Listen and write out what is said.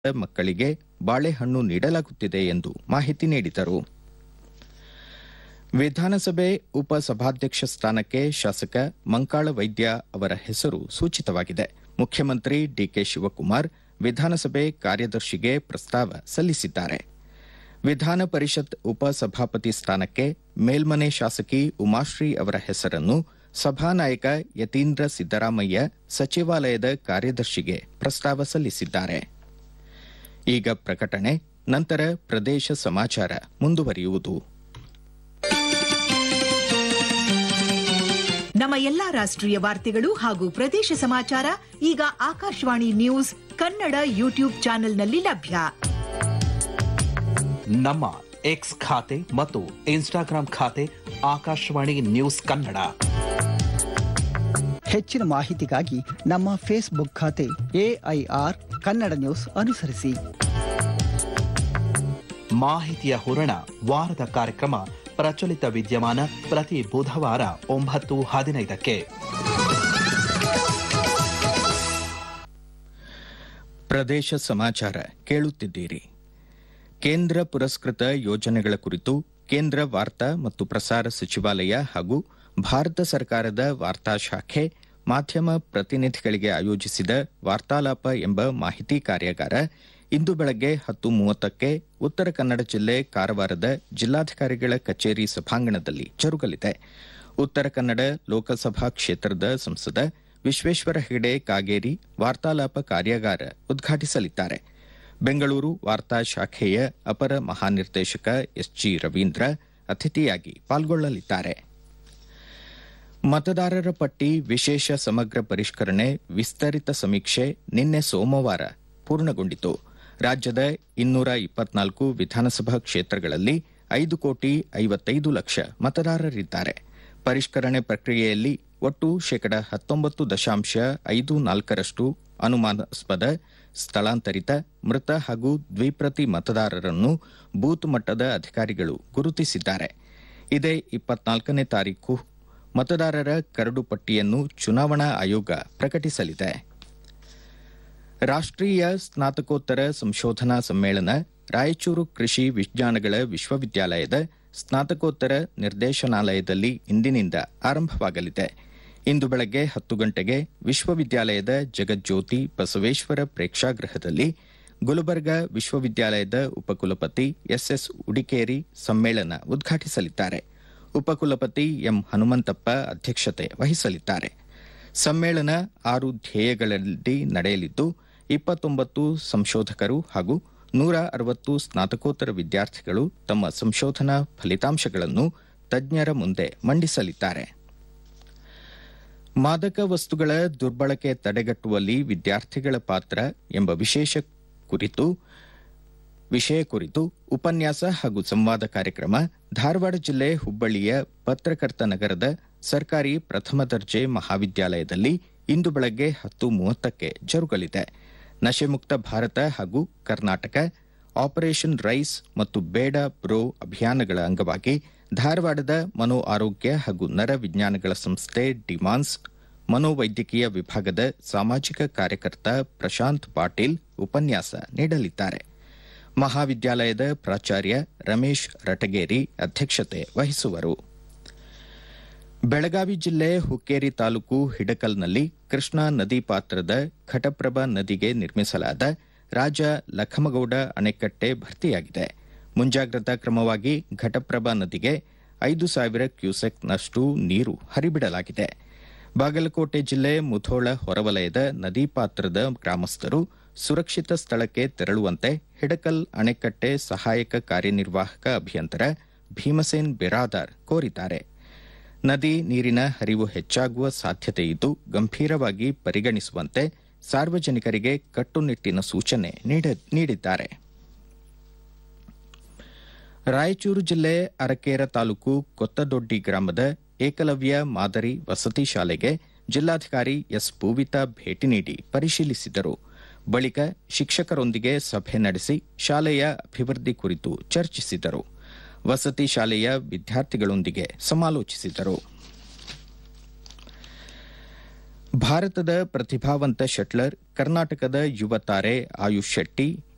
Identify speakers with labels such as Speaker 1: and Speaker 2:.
Speaker 1: ಮಕ್ಕಳಿಗೆ ಬಾಳೆಹಣ್ಣು ನೀಡಲಾಗುತ್ತಿದೆ ಎಂದು ಮಾಹಿತಿ ನೀಡಿದರು ವಿಧಾನಸಭೆ ಉಪಸಭಾಧ್ಯಕ್ಷ ಸ್ಥಾನಕ್ಕೆ ಶಾಸಕ ಮಂಕಾಳ ವೈದ್ಯ ಅವರ ಹೆಸರು ಸೂಚಿತವಾಗಿದೆ ಮುಖ್ಯಮಂತ್ರಿ ಡಿಕೆ ಶಿವಕುಮಾರ್ ವಿಧಾನಸಭೆ ಕಾರ್ಯದರ್ಶಿಗೆ ಪ್ರಸ್ತಾವ ಸಲ್ಲಿಸಿದ್ದಾರೆ ವಿಧಾನ ಪರಿಷತ್ ಉಪಸಭಾಪತಿ ಸ್ಥಾನಕ್ಕೆ ಮೇಲ್ಮನೆ ಶಾಸಕಿ ಉಮಾಶ್ರೀ ಅವರ ಹೆಸರನ್ನು ಸಭಾನಾಯಕ ಯತೀಂದ್ರ ಸಿದ್ದರಾಮಯ್ಯ ಸಚಿವಾಲಯದ ಕಾರ್ಯದರ್ಶಿಗೆ ಪ್ರಸ್ತಾವ ಸಲ್ಲಿಸಿದ್ದಾರೆ ಈಗ ಪ್ರಕಟಣೆ ನಂತರ ಪ್ರದೇಶ ಸಮಾಚಾರ ಮುಂದುವರಿಯುವುದು
Speaker 2: ನಮ್ಮ ಎಲ್ಲಾ ರಾಷ್ಟ್ರೀಯ ವಾರ್ತೆಗಳು ಹಾಗೂ ಪ್ರದೇಶ ಸಮಾಚಾರ ಈಗ ಆಕಾಶವಾಣಿ ನ್ಯೂಸ್ ಕನ್ನಡ ಯೂಟ್ಯೂಬ್ ಚಾನೆಲ್ನಲ್ಲಿ ಲಭ್ಯ
Speaker 3: ನಮ್ಮ ಎಕ್ಸ್ ಖಾತೆ ಮತ್ತು ಇನ್ಸ್ಟಾಗ್ರಾಂ ಖಾತೆ ಆಕಾಶವಾಣಿ ನ್ಯೂಸ್ ಕನ್ನಡ
Speaker 4: ಹೆಚ್ಚಿನ ಮಾಹಿತಿಗಾಗಿ ನಮ್ಮ ಫೇಸ್ಬುಕ್ ಖಾತೆ ಎಐಆರ್ ಕನ್ನಡ ನ್ಯೂಸ್ ಅನುಸರಿಸಿ
Speaker 3: ಮಾಹಿತಿಯ ಹೂರಣ ವಾರದ ಕಾರ್ಯಕ್ರಮ ಪ್ರಚಲಿತ ವಿದ್ಯಮಾನ ಪ್ರತಿ ಬುಧವಾರ ಒಂಬತ್ತು ಹದಿನೈದಕ್ಕೆ
Speaker 1: ಪ್ರದೇಶ ಸಮಾಚಾರ ಕೇಳುತ್ತಿದ್ದೀರಿ ಕೇಂದ್ರ ಪುರಸ್ಕೃತ ಯೋಜನೆಗಳ ಕುರಿತು ಕೇಂದ್ರ ವಾರ್ತಾ ಮತ್ತು ಪ್ರಸಾರ ಸಚಿವಾಲಯ ಹಾಗೂ ಭಾರತ ಸರ್ಕಾರದ ವಾರ್ತಾ ಶಾಖೆ ಮಾಧ್ಯಮ ಪ್ರತಿನಿಧಿಗಳಿಗೆ ಆಯೋಜಿಸಿದ ವಾರ್ತಾಲಾಪ ಎಂಬ ಮಾಹಿತಿ ಕಾರ್ಯಾಗಾರ ಇಂದು ಬೆಳಗ್ಗೆ ಹತ್ತು ಮೂವತ್ತಕ್ಕೆ ಉತ್ತರ ಕನ್ನಡ ಜಿಲ್ಲೆ ಕಾರವಾರದ ಜಿಲ್ಲಾಧಿಕಾರಿಗಳ ಕಚೇರಿ ಸಭಾಂಗಣದಲ್ಲಿ ಜರುಗಲಿದೆ ಉತ್ತರ ಕನ್ನಡ ಲೋಕಸಭಾ ಕ್ಷೇತ್ರದ ಸಂಸದ ವಿಶ್ವೇಶ್ವರ ಹೆಗಡೆ ಕಾಗೇರಿ ವಾರ್ತಾಲಾಪ ಕಾರ್ಯಾಗಾರ ಉದ್ಘಾಟಿಸಲಿದ್ದಾರೆ ಬೆಂಗಳೂರು ವಾರ್ತಾ ಶಾಖೆಯ ಅಪರ ಮಹಾನಿರ್ದೇಶಕ ಎಸ್ಜಿ ರವೀಂದ್ರ ಅತಿಥಿಯಾಗಿ ಪಾಲ್ಗೊಳ್ಳಲಿದ್ದಾರೆ ಮತದಾರರ ಪಟ್ಟಿ ವಿಶೇಷ ಸಮಗ್ರ ಪರಿಷ್ಕರಣೆ ವಿಸ್ತರಿತ ಸಮೀಕ್ಷೆ ನಿನ್ನೆ ಸೋಮವಾರ ಪೂರ್ಣಗೊಂಡಿತು ರಾಜ್ಯದ ಇನ್ನೂರ ಇಪ್ಪತ್ನಾಲ್ಕು ವಿಧಾನಸಭಾ ಕ್ಷೇತ್ರಗಳಲ್ಲಿ ಐದು ಕೋಟಿ ಐವತ್ತೈದು ಲಕ್ಷ ಮತದಾರರಿದ್ದಾರೆ ಪರಿಷ್ಕರಣೆ ಪ್ರಕ್ರಿಯೆಯಲ್ಲಿ ಒಟ್ಟು ಶೇಕಡ ಹತ್ತೊಂಬತ್ತು ದಶಾಂಶ ಐದು ನಾಲ್ಕರಷ್ಟು ಅನುಮಾನಾಸ್ಪದ ಸ್ಥಳಾಂತರಿತ ಮೃತ ಹಾಗೂ ದ್ವಿಪ್ರತಿ ಮತದಾರರನ್ನು ಬೂತ್ ಮಟ್ಟದ ಅಧಿಕಾರಿಗಳು ಗುರುತಿಸಿದ್ದಾರೆ ಇದೇ ಇಪ್ಪತ್ನಾಲ್ಕನೇ ತಾರೀಕು ಮತದಾರರ ಕರಡು ಪಟ್ಟಿಯನ್ನು ಚುನಾವಣಾ ಆಯೋಗ ಪ್ರಕಟಿಸಲಿದೆ ರಾಷ್ಟ್ರೀಯ ಸ್ನಾತಕೋತ್ತರ ಸಂಶೋಧನಾ ಸಮ್ಮೇಳನ ರಾಯಚೂರು ಕೃಷಿ ವಿಜ್ಞಾನಗಳ ವಿಶ್ವವಿದ್ಯಾಲಯದ ಸ್ನಾತಕೋತ್ತರ ನಿರ್ದೇಶನಾಲಯದಲ್ಲಿ ಇಂದಿನಿಂದ ಆರಂಭವಾಗಲಿದೆ ಇಂದು ಬೆಳಗ್ಗೆ ಹತ್ತು ಗಂಟೆಗೆ ವಿಶ್ವವಿದ್ಯಾಲಯದ ಜಗಜ್ಯೋತಿ ಬಸವೇಶ್ವರ ಪ್ರೇಕ್ಷಾಗೃಹದಲ್ಲಿ ಗುಲ್ಬರ್ಗಾ ವಿಶ್ವವಿದ್ಯಾಲಯದ ಉಪಕುಲಪತಿ ಎಸ್ಎಸ್ ಉಡಿಕೇರಿ ಸಮ್ಮೇಳನ ಉದ್ಘಾಟಿಸಲಿದ್ದಾರೆ ಉಪಕುಲಪತಿ ಎಂ ಹನುಮಂತಪ್ಪ ಅಧ್ಯಕ್ಷತೆ ವಹಿಸಲಿದ್ದಾರೆ ಸಮ್ಮೇಳನ ಆರು ಧ್ಯೇಯಗಳಲ್ಲಿ ನಡೆಯಲಿದ್ದು ಇಪ್ಪತ್ತೊಂಬತ್ತು ಸಂಶೋಧಕರು ಹಾಗೂ ನೂರ ಅರವತ್ತು ಸ್ನಾತಕೋತ್ತರ ವಿದ್ಯಾರ್ಥಿಗಳು ತಮ್ಮ ಸಂಶೋಧನಾ ಫಲಿತಾಂಶಗಳನ್ನು ತಜ್ಞರ ಮುಂದೆ ಮಂಡಿಸಲಿದ್ದಾರೆ ಮಾದಕ ವಸ್ತುಗಳ ದುರ್ಬಳಕೆ ತಡೆಗಟ್ಟುವಲ್ಲಿ ವಿದ್ಯಾರ್ಥಿಗಳ ಪಾತ್ರ ಎಂಬ ವಿಶೇಷ ಕುರಿತು ವಿಷಯ ಕುರಿತು ಉಪನ್ಯಾಸ ಹಾಗೂ ಸಂವಾದ ಕಾರ್ಯಕ್ರಮ ಧಾರವಾಡ ಜಿಲ್ಲೆ ಹುಬ್ಬಳ್ಳಿಯ ಪತ್ರಕರ್ತ ನಗರದ ಸರ್ಕಾರಿ ಪ್ರಥಮ ದರ್ಜೆ ಮಹಾವಿದ್ಯಾಲಯದಲ್ಲಿ ಇಂದು ಬೆಳಗ್ಗೆ ಹತ್ತು ಮೂವತ್ತಕ್ಕೆ ಜರುಗಲಿದೆ ನಶೆಮುಕ್ತ ಭಾರತ ಹಾಗೂ ಕರ್ನಾಟಕ ಆಪರೇಷನ್ ರೈಸ್ ಮತ್ತು ಬೇಡ ಬ್ರೋ ಅಭಿಯಾನಗಳ ಅಂಗವಾಗಿ ಧಾರವಾಡದ ಮನೋ ಆರೋಗ್ಯ ಹಾಗೂ ನರ ವಿಜ್ಞಾನಗಳ ಸಂಸ್ಥೆ ಡಿಮಾನ್ಸ್ ಮನೋವೈದ್ಯಕೀಯ ವಿಭಾಗದ ಸಾಮಾಜಿಕ ಕಾರ್ಯಕರ್ತ ಪ್ರಶಾಂತ್ ಪಾಟೀಲ್ ಉಪನ್ಯಾಸ ನೀಡಲಿದ್ದಾರೆ ಮಹಾವಿದ್ಯಾಲಯದ ಪ್ರಾಚಾರ್ಯ ರಮೇಶ್ ರಟಗೇರಿ ಅಧ್ಯಕ್ಷತೆ ವಹಿಸುವರು ಬೆಳಗಾವಿ ಜಿಲ್ಲೆ ಹುಕ್ಕೇರಿ ತಾಲೂಕು ಹಿಡಕಲ್ನಲ್ಲಿ ಕೃಷ್ಣಾ ನದಿ ಪಾತ್ರದ ಘಟಪ್ರಭಾ ನದಿಗೆ ನಿರ್ಮಿಸಲಾದ ರಾಜ ಲಖಮಗೌಡ ಅಣೆಕಟ್ಟೆ ಭರ್ತಿಯಾಗಿದೆ ಮುಂಜಾಗ್ರತಾ ಕ್ರಮವಾಗಿ ಘಟಪ್ರಭಾ ನದಿಗೆ ಐದು ಸಾವಿರ ಕ್ಯೂಸೆಕ್ನಷ್ಟು ನೀರು ಹರಿಬಿಡಲಾಗಿದೆ ಬಾಗಲಕೋಟೆ ಜಿಲ್ಲೆ ಮುಧೋಳ ಹೊರವಲಯದ ನದಿ ಪಾತ್ರದ ಗ್ರಾಮಸ್ಥರು ಸುರಕ್ಷಿತ ಸ್ಥಳಕ್ಕೆ ತೆರಳುವಂತೆ ಹಿಡಕಲ್ ಅಣೆಕಟ್ಟೆ ಸಹಾಯಕ ಕಾರ್ಯನಿರ್ವಾಹಕ ಅಭಿಯಂತರ ಭೀಮಸೇನ್ ಬಿರಾದಾರ್ ಕೋರಿದ್ದಾರೆ ನದಿ ನೀರಿನ ಹರಿವು ಹೆಚ್ಚಾಗುವ ಸಾಧ್ಯತೆಯಿದ್ದು ಗಂಭೀರವಾಗಿ ಪರಿಗಣಿಸುವಂತೆ ಸಾರ್ವಜನಿಕರಿಗೆ ಕಟ್ಟುನಿಟ್ಟಿನ ಸೂಚನೆ ನೀಡಿದ್ದಾರೆ ರಾಯಚೂರು ಜಿಲ್ಲೆ ಅರಕೇರ ತಾಲೂಕು ಕೊತ್ತದೊಡ್ಡಿ ಗ್ರಾಮದ ಏಕಲವ್ಯ ಮಾದರಿ ವಸತಿ ಶಾಲೆಗೆ ಜಿಲ್ಲಾಧಿಕಾರಿ ಎಸ್ ಪೂವಿತಾ ಭೇಟಿ ನೀಡಿ ಪರಿಶೀಲಿಸಿದರು ಬಳಿಕ ಶಿಕ್ಷಕರೊಂದಿಗೆ ಸಭೆ ನಡೆಸಿ ಶಾಲೆಯ ಅಭಿವೃದ್ಧಿ ಕುರಿತು ಚರ್ಚಿಸಿದರು ವಸತಿ ಶಾಲೆಯ ವಿದ್ಯಾರ್ಥಿಗಳೊಂದಿಗೆ ಸಮಾಲೋಚಿಸಿದರು ಭಾರತದ ಪ್ರತಿಭಾವಂತ ಶಟ್ಲರ್ ಕರ್ನಾಟಕದ ಯುವ ತಾರೆ ಆಯುಷ್ ಶೆಟ್ಟಿ